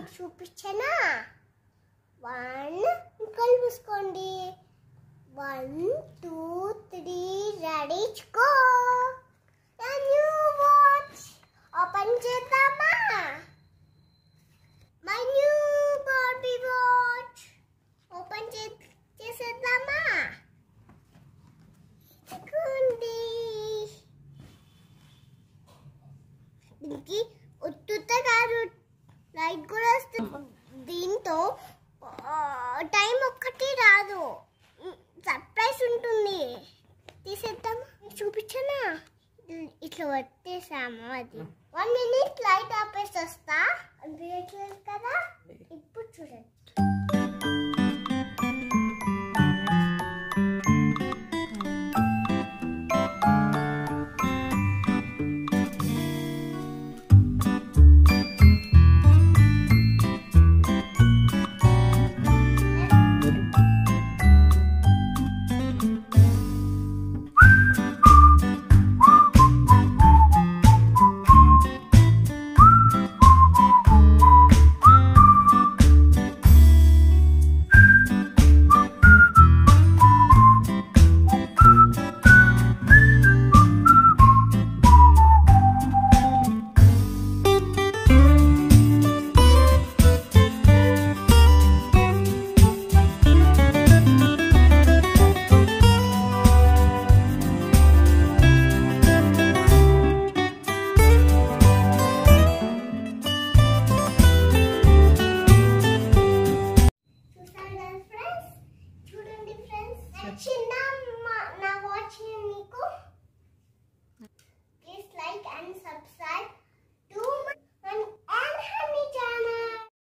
మీకు చూపించనా వన్ కళ్ళు మూసుకోండి one two three ready go new watch open చేద్దామా my new Barbie watch open చే చేసేద్దామా ఇదిగోండి. దీనికి ఉత్తుత కాదు లైట్ కూడా వస్తుంది దీంతో ఆ, టైం ఒక్కటి రాదు సర్ప్రైజ్ ఉంటుంది తీసేద్దామా మీకు చూపించనా ఇట్లా పట్టేసాము అది వన్ మినిట్ లైట్ ఆపేసి వస్తా వేయట్లేదు కదా ఇప్పుడు చూడండి చూసారు కదా ఫ్రెండ్స్ చూడండి ఫ్రెండ్స్ నచ్చిందా మా- నా వాచ్ మీకు